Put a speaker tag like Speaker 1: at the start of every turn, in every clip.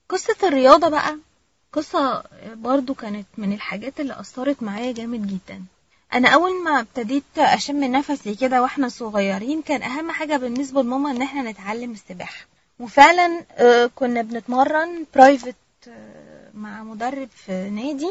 Speaker 1: قصة الرياضة بقى قصة برضو كانت من الحاجات اللي أثرت معايا جامد جدا أنا أول ما ابتديت أشم نفسي كده وإحنا صغيرين كان أهم حاجة بالنسبة لماما إن إحنا نتعلم السباحة وفعلا آه، كنا بنتمرن برايفت مع مدرب في نادي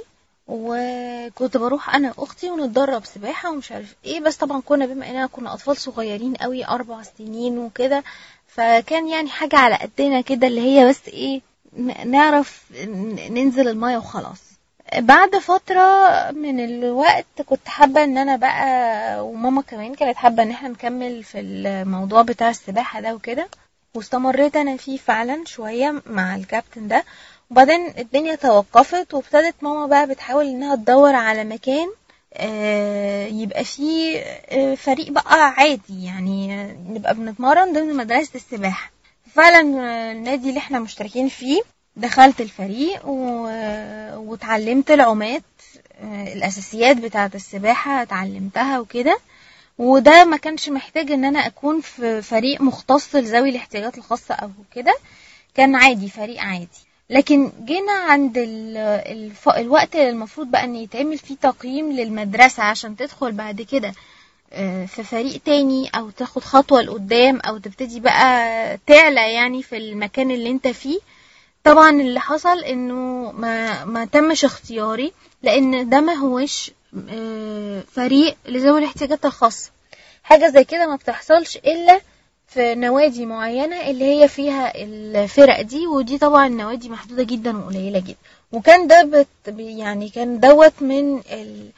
Speaker 1: وكنت بروح انا واختي ونتدرب سباحه ومش عارف ايه بس طبعا كنا بما اننا كنا اطفال صغيرين قوي اربع سنين وكده فكان يعني حاجه على قدنا كده اللي هي بس ايه ن- نعرف ن- ننزل المايه وخلاص بعد فترة من الوقت كنت حابة ان انا بقى وماما كمان كانت حابة ان احنا نكمل في الموضوع بتاع السباحة ده وكده واستمريت انا فيه فعلا شوية مع الكابتن ده وبعدين الدنيا توقفت وابتدت ماما بقى بتحاول انها تدور على مكان آه، يبقى فيه آه، فريق بقى عادي يعني آه، نبقى بنتمرن ضمن مدرسة السباحة فعلا آه، النادي اللي احنا مشتركين فيه دخلت الفريق و- واتعلمت العومات آه، الأساسيات بتاعة السباحة اتعلمتها وكده وده ما كانش محتاج ان انا اكون في فريق مختص لذوي الاحتياجات الخاصة او كده كان عادي فريق عادي لكن جينا عند ال الف... الوقت اللي المفروض بقى ان يتعمل فيه تقييم للمدرسة عشان تدخل بعد كده آه، في فريق تاني او تاخد خطوة لقدام او تبتدي بقى تعلى يعني في المكان اللي انت فيه طبعا اللي حصل انه ما ما تمش اختياري لان ده ما هوش آه، فريق لذوي الاحتياجات الخاصة حاجة زي كده ما بتحصلش الا في نوادي معينة اللي هي فيها الفرق دي ودي طبعا نوادي محدودة جدا وقليلة جدا وكان ده بت يعني كان دوت من ال-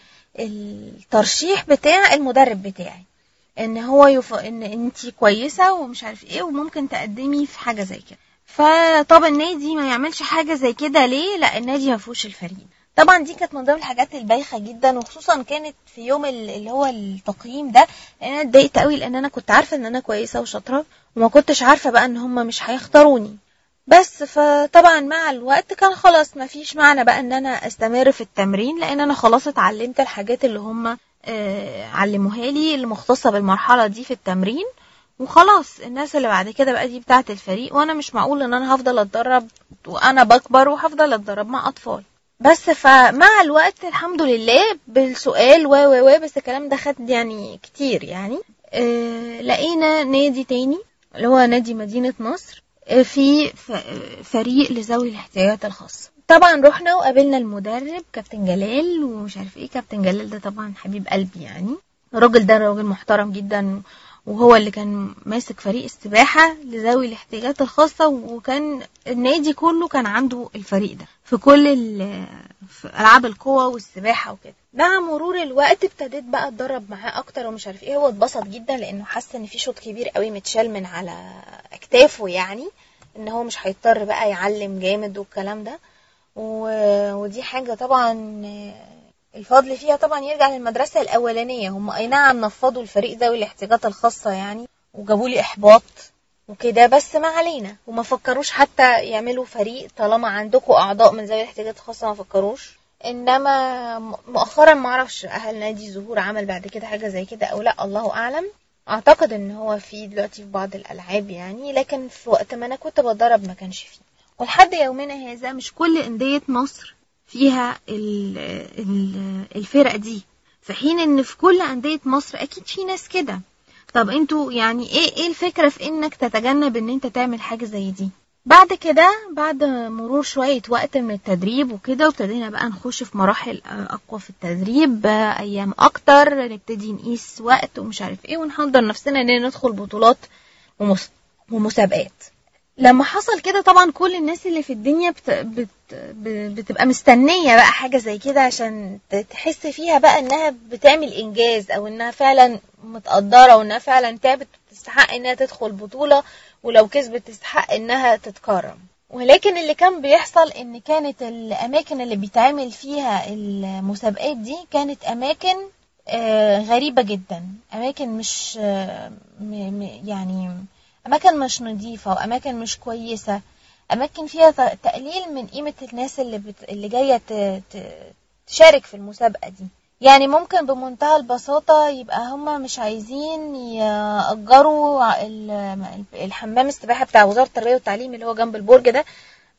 Speaker 1: الترشيح بتاع المدرب بتاعي ان هو يف... ان انتي كويسة ومش عارف ايه وممكن تقدمي في حاجة زي كده فطب النادي ما يعملش حاجة زي كده ليه لا النادي ما فيهوش الفريق طبعا دي كانت من ضمن الحاجات البايخه جدا وخصوصا كانت في يوم ال- اللي هو التقييم ده لان انا اتضايقت قوي لان انا كنت عارفه ان انا كويسه وشاطره وما كنتش عارفه بقى ان هم مش هيختاروني بس فطبعا مع الوقت كان خلاص ما فيش معنى بقى ان انا استمر في التمرين لان انا خلاص اتعلمت الحاجات اللي هم آه، علموها لي المختصه بالمرحله دي في التمرين وخلاص الناس اللي بعد كده بقى دي بتاعه الفريق وانا مش معقول ان انا هفضل اتدرب وانا بكبر وهفضل اتدرب مع اطفال بس فمع الوقت الحمد لله بالسؤال و و و بس الكلام ده خد يعني كتير يعني آه لقينا نادي تاني اللي هو نادي مدينة نصر آه في ف- فريق لذوي الاحتياجات الخاصة طبعا رحنا وقابلنا المدرب كابتن جلال ومش عارف ايه كابتن جلال ده طبعا حبيب قلبي يعني الراجل ده راجل محترم جدا وهو اللي كان ماسك فريق السباحة لذوي الاحتياجات الخاصة وكان النادي كله كان عنده الفريق ده في كل ال- في ألعاب القوة والسباحة وكده مع مرور الوقت ابتديت بقى اتدرب معاه اكتر ومش عارف ايه هو اتبسط جدا لانه حس ان في شوط كبير قوي متشال من على اكتافه يعني ان هو مش هيضطر بقى يعلم جامد والكلام ده و... ودي حاجة طبعا الفضل فيها طبعا يرجع للمدرسة الأولانية هم أي نعم نفضوا الفريق ذوي الاحتياجات الخاصة يعني وجابوا لي إحباط وكده بس ما علينا وما فكروش حتى يعملوا فريق طالما عندكم أعضاء من ذوي الاحتياجات الخاصة ما فكروش إنما م- مؤخرا ما أعرفش هل نادي زهور عمل بعد كده حاجة زي كده أو لا الله أعلم أعتقد إن هو في دلوقتي في بعض الألعاب يعني لكن في وقت ما أنا كنت بتدرب ما كانش فيه ولحد يومنا هذا مش كل أندية مصر فيها ال- ال- الفرق دي في حين ان في كل أندية مصر اكيد في ناس كده طب انتوا يعني ايه ايه الفكرة في انك تتجنب ان انت تعمل حاجة زي دي بعد كده بعد مرور شوية وقت من التدريب وكده وابتدينا بقى نخش في مراحل أقوى في التدريب آه، أيام أكتر نبتدي نقيس وقت ومش عارف ايه ونحضر نفسنا إننا ندخل بطولات ومس- ومسابقات لما حصل كده طبعا كل الناس اللي في الدنيا بت... بت... ب- بتبقى مستنية بقى حاجة زي كده عشان ت- تحس فيها بقى انها بتعمل انجاز او انها فعلا متقدرة وانها فعلا تعبت تستحق انها تدخل بطولة ولو كسبت تستحق انها تتكرم ولكن اللي كان بيحصل ان كانت الاماكن اللي بيتعمل فيها المسابقات دي كانت اماكن آه، غريبة جدا اماكن مش آه، م- م- يعني اماكن مش نظيفة واماكن مش كويسة اماكن فيها ت- تقليل من قيمة الناس اللي بت... اللي جاية ت... ت... تشارك في المسابقة دي يعني ممكن بمنتهى البساطة يبقى هما مش عايزين يأجروا ال- الحمام السباحة بتاع وزارة التربية والتعليم اللي هو جنب البرج ده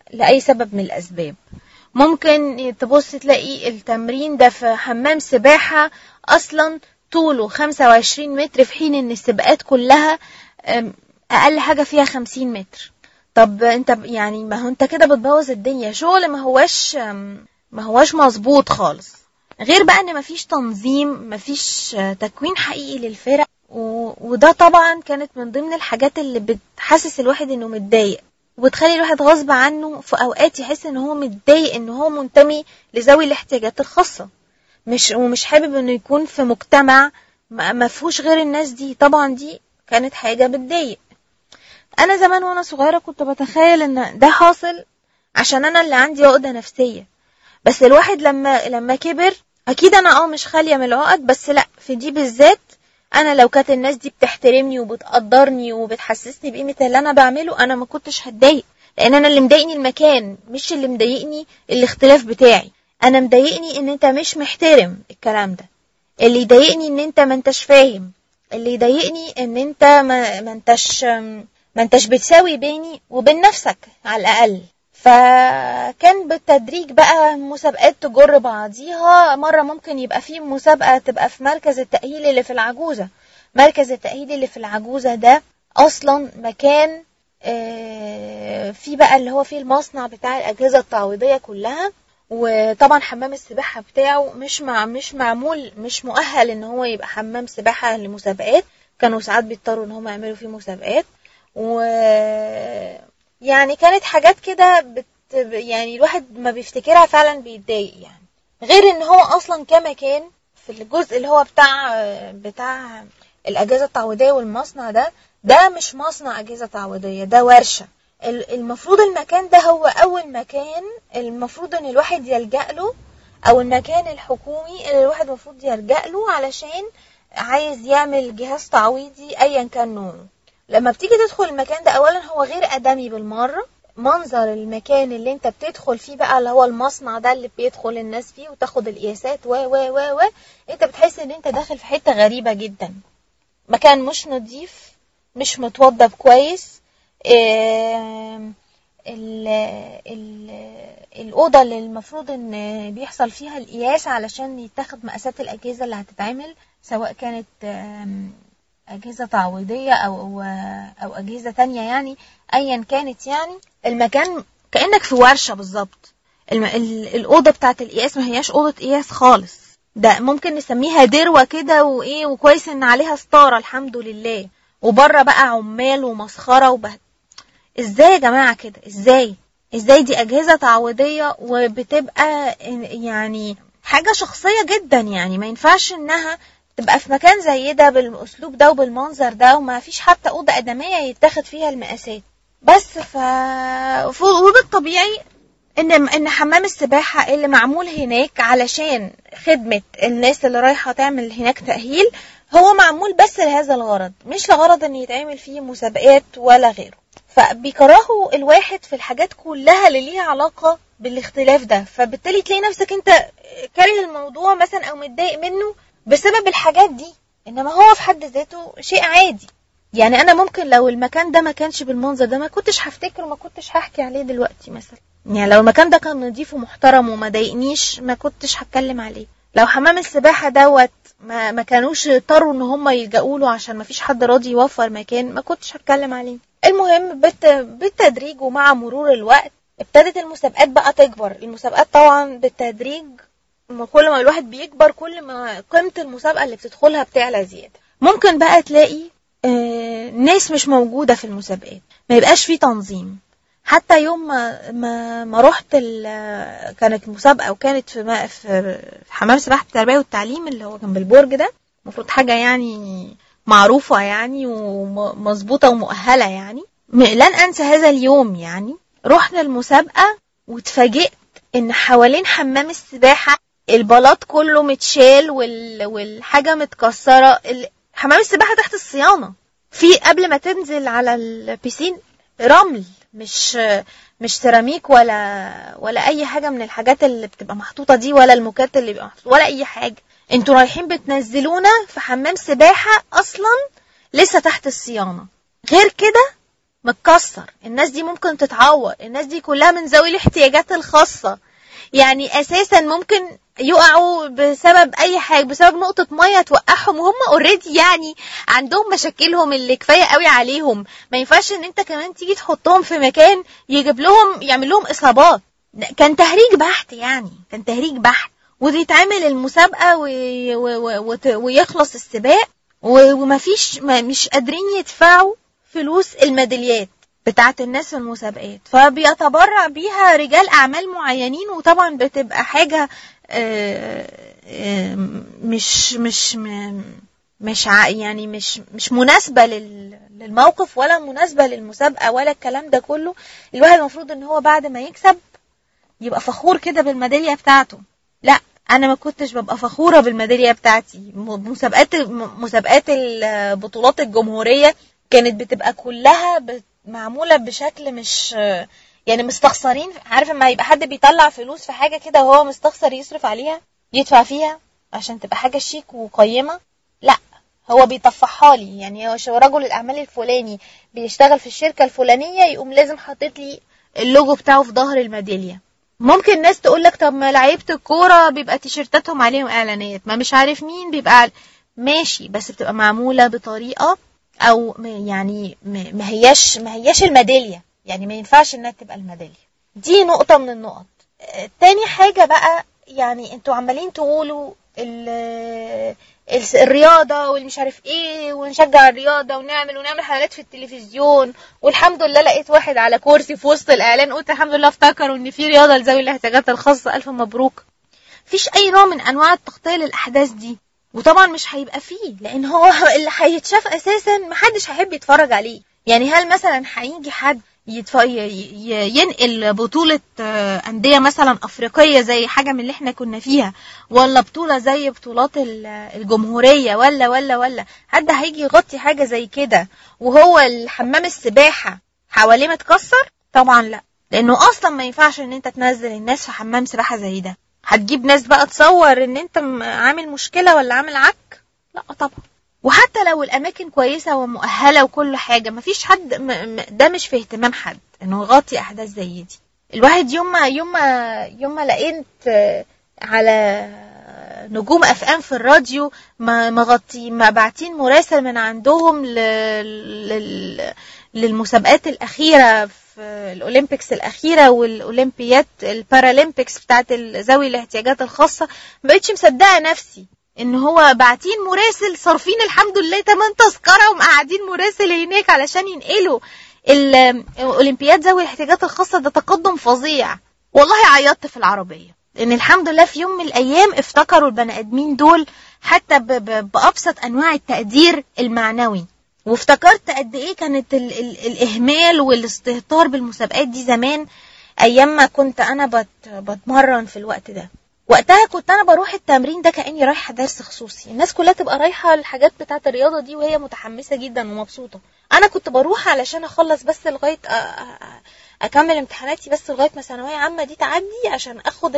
Speaker 1: لأي سبب من الأسباب ممكن تبص تلاقي التمرين ده في حمام سباحة أصلا طوله 25 متر في حين ان السباقات كلها اقل حاجة فيها 50 متر طب انت يعني ما هو انت كده بتبوظ الدنيا شغل ما هواش ما هواش مظبوط خالص غير بقى ان مفيش تنظيم مفيش تكوين حقيقي للفرق و... وده طبعا كانت من ضمن الحاجات اللي بتحسس الواحد انه متضايق وبتخلي الواحد غصب عنه في اوقات يحس ان هو متضايق ان هو منتمي لذوي الاحتياجات الخاصه مش ومش حابب انه يكون في مجتمع ما فيهوش غير الناس دي طبعا دي كانت حاجه بتضايق انا زمان وانا صغيره كنت بتخيل ان ده حاصل عشان انا اللي عندي عقده نفسيه بس الواحد لما لما كبر اكيد انا اه مش خاليه من العقد بس لا في دي بالذات انا لو كانت الناس دي بتحترمني وبتقدرني وبتحسسني بقيمه اللي انا بعمله انا ما كنتش هتضايق لان انا اللي مضايقني المكان مش اللي مضايقني الاختلاف بتاعي انا مضايقني ان انت مش محترم الكلام ده اللي يضايقني ان انت ما انتش فاهم اللي يضايقني ان انت ما, ما انتش ما انتش بتساوي بيني وبين نفسك على الاقل فكان بالتدريج بقى مسابقات تجر بعضيها مرة ممكن يبقى في مسابقة تبقى في مركز التأهيل اللي في العجوزة مركز التأهيل اللي في العجوزة ده أصلا مكان في بقى اللي هو فيه المصنع بتاع الأجهزة التعويضية كلها وطبعا حمام السباحة بتاعه مش مع مش معمول مش مؤهل ان هو يبقى حمام سباحة لمسابقات كانوا ساعات بيضطروا ان هم يعملوا فيه مسابقات و يعني كانت حاجات كده بت... يعني الواحد ما بيفتكرها فعلا بيتضايق يعني غير ان هو اصلا كمكان في الجزء اللي هو بتاع بتاع الاجهزه التعويضيه والمصنع ده ده مش مصنع اجهزه تعويضيه ده ورشه المفروض المكان ده هو اول مكان المفروض ان الواحد يلجا له او المكان الحكومي اللي الواحد المفروض يلجا له علشان عايز يعمل جهاز تعويضي ايا كان نوعه لما بتيجي تدخل المكان ده اولا هو غير ادمي بالمره منظر المكان اللي انت بتدخل فيه بقى اللي هو المصنع ده اللي بيدخل الناس فيه وتاخد القياسات و و و و انت بتحس ان انت داخل في حته غريبه جدا مكان مش نظيف مش متوضب كويس ال ال الأوضة اللي المفروض إن بيحصل فيها القياس علشان يتاخد مقاسات الأجهزة اللي هتتعمل سواء كانت أجهزة تعويضية أو أو أجهزة تانية يعني أيا كانت يعني المكان كأنك في ورشة بالظبط الأوضة بتاعت القياس ما هياش أوضة قياس خالص ده ممكن نسميها دروة كده وإيه وكويس إن عليها ستارة الحمد لله وبره بقى عمال ومسخرة وبهت ازاي يا جماعة كده ازاي ازاي دي أجهزة تعويضية وبتبقى يعني حاجة شخصية جدا يعني ما ينفعش إنها تبقى في مكان زي ده بالاسلوب ده وبالمنظر ده وما فيش حتى اوضه ادميه يتاخد فيها المقاسات بس ف وبالطبيعي ان ان حمام السباحه اللي معمول هناك علشان خدمه الناس اللي رايحه تعمل هناك تاهيل هو معمول بس لهذا الغرض مش لغرض ان يتعمل فيه مسابقات ولا غيره فبيكرهوا الواحد في الحاجات كلها اللي ليها علاقه بالاختلاف ده فبالتالي تلاقي نفسك انت كاره الموضوع مثلا او متضايق منه بسبب الحاجات دي انما هو في حد ذاته شيء عادي يعني انا ممكن لو المكان ده ما كانش بالمنظر ده ما كنتش هفتكره ما كنتش هحكي عليه دلوقتي مثلا يعني لو المكان ده كان نظيف ومحترم وما ضايقنيش ما كنتش هتكلم عليه لو حمام السباحه دوت ما, ما كانوش اضطروا ان هم يلجأوا له عشان ما فيش حد راضي يوفر مكان ما كنتش هتكلم عليه المهم بالت... بالتدريج ومع مرور الوقت ابتدت المسابقات بقى تكبر المسابقات طبعا بالتدريج كل ما الواحد بيكبر كل ما قيمة المسابقة اللي بتدخلها بتعلى زيادة ممكن بقى تلاقي آه ناس مش موجودة في المسابقات ما يبقاش في تنظيم حتى يوم ما ما, ما رحت كانت مسابقة وكانت في, في حمام سباحة التربية والتعليم اللي هو كان بالبرج ده المفروض حاجة يعني معروفة يعني ومظبوطة ومؤهلة يعني لن أنسى هذا اليوم يعني رحنا المسابقة واتفاجئت إن حوالين حمام السباحة البلاط كله متشال وال... والحاجة متكسرة حمام السباحة تحت الصيانة في قبل ما تنزل على البيسين رمل مش مش سيراميك ولا ولا اي حاجه من الحاجات اللي بتبقى محطوطه دي ولا الموكات اللي بيبقى محطوطه ولا اي حاجه انتوا رايحين بتنزلونا في حمام سباحه اصلا لسه تحت الصيانه غير كده متكسر الناس دي ممكن تتعور الناس دي كلها من ذوي الاحتياجات الخاصة يعني اساسا ممكن يقعوا بسبب اي حاجه بسبب نقطه ميه توقعهم وهم اوريدي يعني عندهم مشاكلهم اللي كفايه قوي عليهم ما ينفعش ان انت كمان تيجي تحطهم في مكان يجيب لهم يعمل لهم اصابات كان تهريج بحت يعني كان تهريج بحت ويتعمل المسابقه وي... و... ويخلص السباق ومفيش مش قادرين يدفعوا فلوس الميداليات بتاعت الناس في المسابقات فبيتبرع بيها رجال اعمال معينين وطبعا بتبقى حاجه آه، آه، مش مش مش يعني مش مش مناسبه للموقف ولا مناسبه للمسابقه ولا الكلام ده كله الواحد المفروض ان هو بعد ما يكسب يبقى فخور كده بالميداليه بتاعته لا انا ما كنتش ببقى فخوره بالميداليه بتاعتي مسابقات مسابقات البطولات الجمهوريه كانت بتبقى كلها معموله بشكل مش يعني مستخسرين عارف لما يبقى حد بيطلع فلوس في حاجه كده وهو مستخسر يصرف عليها يدفع فيها عشان تبقى حاجه شيك وقيمه لا هو بيطفحها لي يعني هو رجل الاعمال الفلاني بيشتغل في الشركه الفلانيه يقوم لازم حاطط لي اللوجو بتاعه في ظهر الميداليه ممكن ناس تقول لك طب ما لعيبه الكوره بيبقى تيشيرتاتهم عليهم اعلانات ما مش عارف مين بيبقى ماشي بس بتبقى معموله بطريقه او يعني ما هياش ما هياش الميداليه يعني ما ينفعش انها تبقى الميداليه دي نقطه من النقط تاني حاجه بقى يعني انتوا عمالين تقولوا الرياضه والمش عارف ايه ونشجع الرياضه ونعمل ونعمل حلقات في التلفزيون والحمد لله لقيت واحد على كرسي في وسط الاعلان قلت الحمد لله افتكروا ان في رياضه لذوي الاحتياجات الخاصه الف مبروك فيش اي نوع من انواع التغطيه للاحداث دي وطبعا مش هيبقى فيه لان هو اللي هيتشاف اساسا محدش هيحب يتفرج عليه يعني هل مثلا هيجي حد يتف... ينقل بطولة آه، أندية مثلا أفريقية زي حاجة من اللي احنا كنا فيها ولا بطولة زي بطولات الجمهورية ولا ولا ولا حد هيجي يغطي حاجة زي كده وهو الحمام السباحة حواليه متكسر طبعا لا لأنه أصلا ما ينفعش إن أنت تنزل الناس في حمام سباحة زي ده هتجيب ناس بقى تصور ان انت عامل مشكلة ولا عامل عك لا طبعا وحتى لو الاماكن كويسة ومؤهلة وكل حاجة مفيش حد ده مش في اهتمام حد انه يغطي احداث زي دي الواحد يوم ما يوم ما يوم ما لقيت على نجوم اف ام في الراديو ما مغطي ما باعتين مراسل من عندهم للمسابقات الاخيره الاولمبيكس الاخيره والاولمبيات البارالمبيكس بتاعت ذوي الاحتياجات الخاصه ما بقتش مصدقه نفسي ان هو باعتين مراسل صارفين الحمد لله تمن تذكره ومقعدين مراسل هناك علشان ينقلوا الاولمبياد ذوي الاحتياجات الخاصه ده تقدم فظيع والله عيطت في العربيه ان الحمد لله في يوم من الايام افتكروا البني ادمين دول حتى بابسط انواع التقدير المعنوي وافتكرت قد ايه كانت ال ال الاهمال والاستهتار بالمسابقات دي زمان ايام ما كنت انا بت بتمرن في الوقت ده وقتها كنت انا بروح التمرين ده كاني رايحه درس خصوصي الناس كلها تبقى رايحه الحاجات بتاعه الرياضه دي وهي متحمسه جدا ومبسوطه انا كنت بروح علشان اخلص بس لغايه اكمل امتحاناتي بس لغايه ما ثانويه عامه دي تعدي عشان اخد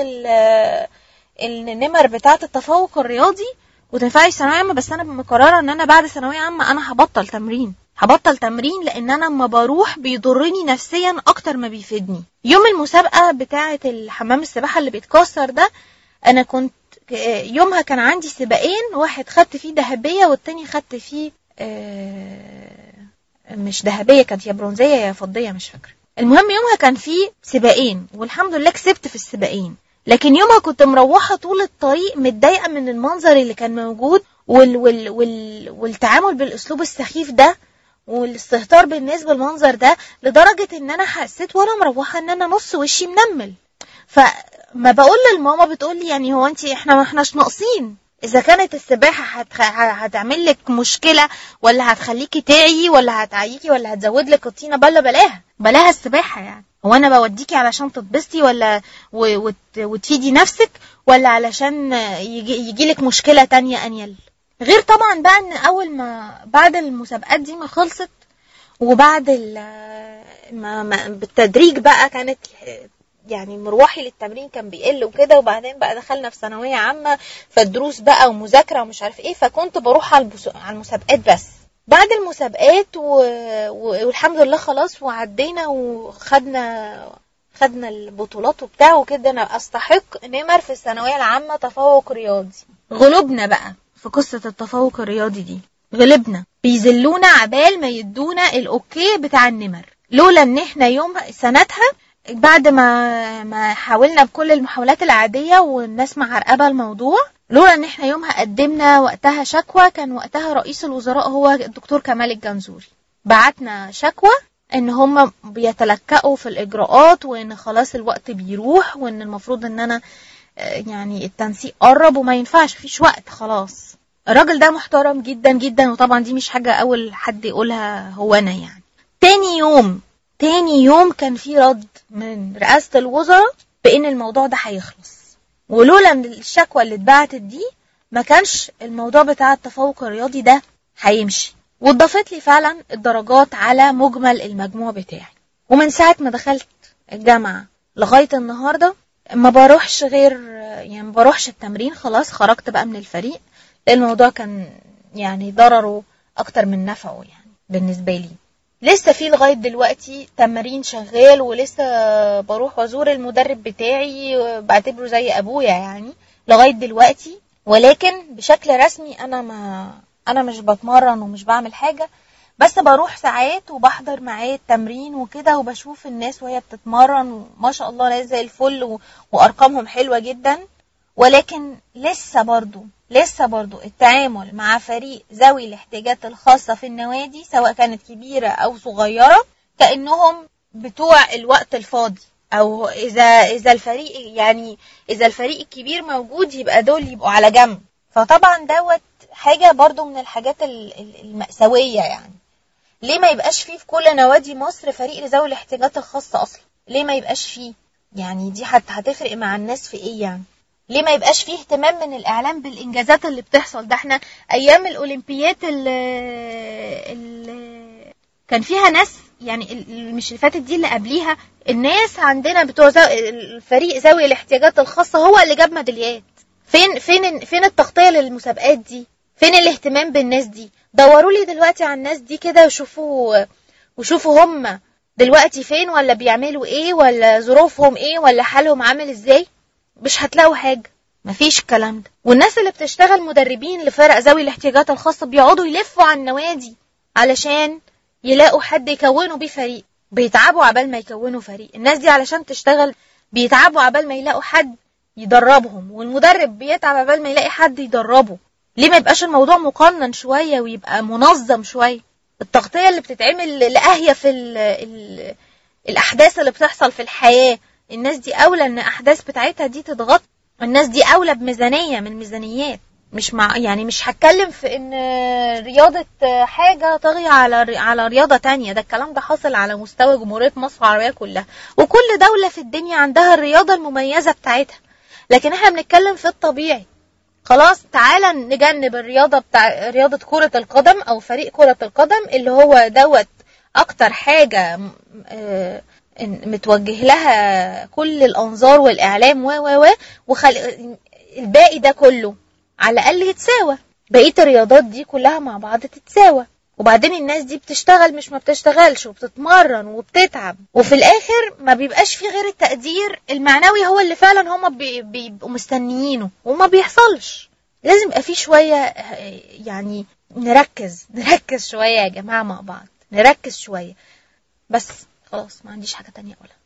Speaker 1: النمر بتاعه التفوق الرياضي وتنفعي ثانويه عامه بس انا مقرره ان انا بعد ثانويه عامه انا هبطل تمرين هبطل تمرين لان انا اما بروح بيضرني نفسيا اكتر ما بيفيدني يوم المسابقه بتاعه الحمام السباحه اللي بيتكسر ده انا كنت يومها كان عندي سباقين واحد خدت فيه ذهبيه والتاني خدت فيه آه، مش ذهبيه كانت يا برونزيه يا فضيه مش فاكره المهم يومها كان فيه سباقين والحمد لله كسبت في السباقين لكن يومها كنت مروحة طول الطريق متضايقة من المنظر اللي كان موجود وال وال وال والتعامل بالأسلوب السخيف ده والاستهتار بالنسبة للمنظر ده لدرجة ان انا حسيت وانا مروحة ان انا نص وشي منمل فما بقول للماما بتقول لي يعني هو انت احنا ما احناش ناقصين اذا كانت السباحة هتخ... هتعمل لك مشكلة ولا هتخليكي تعي ولا هتعيكي ولا هتزود لك الطينة بلا بلاها بلاها السباحة يعني هو انا بوديكي علشان تتبسطي ولا وت... وتفيدي نفسك ولا علشان يجي... يجيلك مشكلة تانية انيل غير طبعا بقى ان اول ما بعد المسابقات دي ما خلصت وبعد ال... ما... ما بالتدريج بقى كانت يعني مروحي للتمرين كان بيقل وكده وبعدين بقى دخلنا في ثانويه عامه فالدروس بقى ومذاكره ومش عارف ايه فكنت بروح على المسابقات بس بعد المسابقات و... و... والحمد لله خلاص وعدينا وخدنا خدنا البطولات وبتاع وكده انا استحق نمر في الثانويه العامه تفوق رياضي غلبنا بقى في قصه التفوق الرياضي دي غلبنا بيذلونا عبال ما يدونا الاوكي بتاع النمر لولا ان احنا يوم سنتها بعد ما ما حاولنا بكل المحاولات العاديه والناس معرقبه الموضوع لولا ان احنا يومها قدمنا وقتها شكوى كان وقتها رئيس الوزراء هو الدكتور كمال الجنزوري بعتنا شكوى ان هم بيتلكأوا في الاجراءات وان خلاص الوقت بيروح وان المفروض ان انا يعني التنسيق قرب وما ينفعش فيش وقت خلاص الراجل ده محترم جدا جدا وطبعا دي مش حاجة اول حد يقولها هو انا يعني تاني يوم تاني يوم كان في رد من رئاسة الوزراء بان الموضوع ده هيخلص ولولا الشكوى اللي اتبعتت دي ما كانش الموضوع بتاع التفوق الرياضي ده هيمشي واتضافت لي فعلا الدرجات على مجمل المجموع بتاعي ومن ساعة ما دخلت الجامعة لغاية النهاردة ما بروحش غير يعني ما بروحش التمرين خلاص خرجت بقى من الفريق لأن الموضوع كان يعني ضرره أكتر من نفعه يعني بالنسبة لي لسه في لغاية دلوقتي تمرين شغال ولسه بروح وازور المدرب بتاعي بعتبره زي أبويا يعني لغاية دلوقتي ولكن بشكل رسمي أنا ما أنا مش بتمرن ومش بعمل حاجة بس بروح ساعات وبحضر معاه التمرين وكده وبشوف الناس وهي بتتمرن وما شاء الله ناس زي الفل و... وأرقامهم حلوة جدا ولكن لسه برضو لسه برضو التعامل مع فريق ذوي الاحتياجات الخاصة في النوادي سواء كانت كبيرة أو صغيرة كأنهم بتوع الوقت الفاضي أو إذا إذا الفريق يعني إذا الفريق الكبير موجود يبقى دول يبقوا على جنب فطبعا دوت حاجة برضو من الحاجات المأساوية يعني ليه ما يبقاش فيه في كل نوادي مصر فريق لذوي الاحتياجات الخاصة أصلا ليه ما يبقاش فيه يعني دي حتى هتفرق مع الناس في إيه يعني ليه ما يبقاش فيه اهتمام من الإعلام بالإنجازات اللي بتحصل ده احنا أيام الأولمبيات اللي كان فيها ناس يعني مش اللي فاتت دي اللي قبليها الناس عندنا بتوع الفريق ذوي الاحتياجات الخاصة هو اللي جاب ميداليات فين فين فين التغطية للمسابقات دي فين الاهتمام بالناس دي دوروا لي دلوقتي على الناس دي كده وشوفوا وشوفوا هم دلوقتي فين ولا بيعملوا ايه ولا ظروفهم ايه ولا حالهم عامل ازاي مش هتلاقوا حاجة مفيش الكلام ده والناس اللي بتشتغل مدربين لفرق ذوي الاحتياجات الخاصة بيقعدوا يلفوا على النوادي علشان يلاقوا حد يكونوا بيه فريق بيتعبوا عبال ما يكونوا فريق الناس دي علشان تشتغل بيتعبوا عبال ما يلاقوا حد يدربهم والمدرب بيتعب عبال ما يلاقي حد يدربه ليه ما يبقاش الموضوع مقنن شوية ويبقى منظم شوية التغطية اللي بتتعمل لأهية في ال ال الأحداث اللي بتحصل في الحياة الناس دي أولى إن الأحداث بتاعتها دي تتغطى الناس دي أولى بميزانية من الميزانيات مش مع يعني مش هتكلم في ان رياضة حاجة طاغية على على رياضة تانية ده الكلام ده حاصل على مستوى جمهورية مصر العربية كلها وكل دولة في الدنيا عندها الرياضة المميزة بتاعتها لكن احنا بنتكلم في الطبيعي خلاص تعالى نجنب الرياضة بتاع رياضة كرة القدم أو فريق كرة القدم اللي هو دوت أكتر حاجة متوجه لها كل الأنظار والإعلام و و و وخل... الباقي ده كله على الأقل يتساوى بقية الرياضات دي كلها مع بعض تتساوى وبعدين الناس دي بتشتغل مش ما بتشتغلش وبتتمرن وبتتعب وفي الاخر ما بيبقاش في غير التقدير المعنوي هو اللي فعلا هما بيبقوا مستنيينه وما بيحصلش لازم يبقى في شوية يعني نركز نركز شوية يا جماعة مع بعض نركز شوية بس خلاص ما عنديش حاجة تانية أقولها